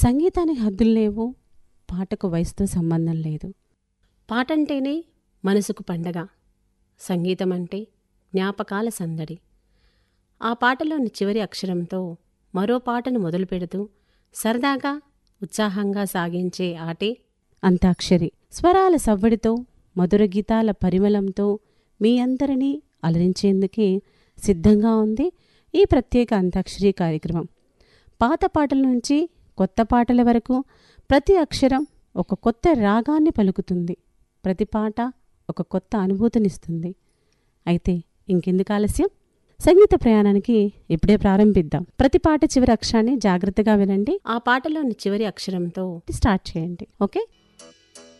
సంగీతానికి హద్దులు లేవు పాటకు వయసుతో సంబంధం లేదు పాటంటేనే మనసుకు పండగ సంగీతం అంటే జ్ఞాపకాల సందడి ఆ పాటలోని చివరి అక్షరంతో మరో పాటను మొదలుపెడుతూ సరదాగా ఉత్సాహంగా సాగించే ఆటే అంతాక్షరి స్వరాల సవ్వడితో మధుర గీతాల పరిమళంతో మీ అందరినీ అలరించేందుకే సిద్ధంగా ఉంది ఈ ప్రత్యేక అంతాక్షరి కార్యక్రమం పాత పాటల నుంచి కొత్త పాటల వరకు ప్రతి అక్షరం ఒక కొత్త రాగాన్ని పలుకుతుంది ప్రతి పాట ఒక కొత్త అనుభూతినిస్తుంది అయితే ఇంకెందుకు ఆలస్యం సంగీత ప్రయాణానికి ఇప్పుడే ప్రారంభిద్దాం ప్రతి పాట చివరి అక్షరాన్ని జాగ్రత్తగా వినండి ఆ పాటలోని చివరి అక్షరంతో స్టార్ట్ చేయండి ఓకే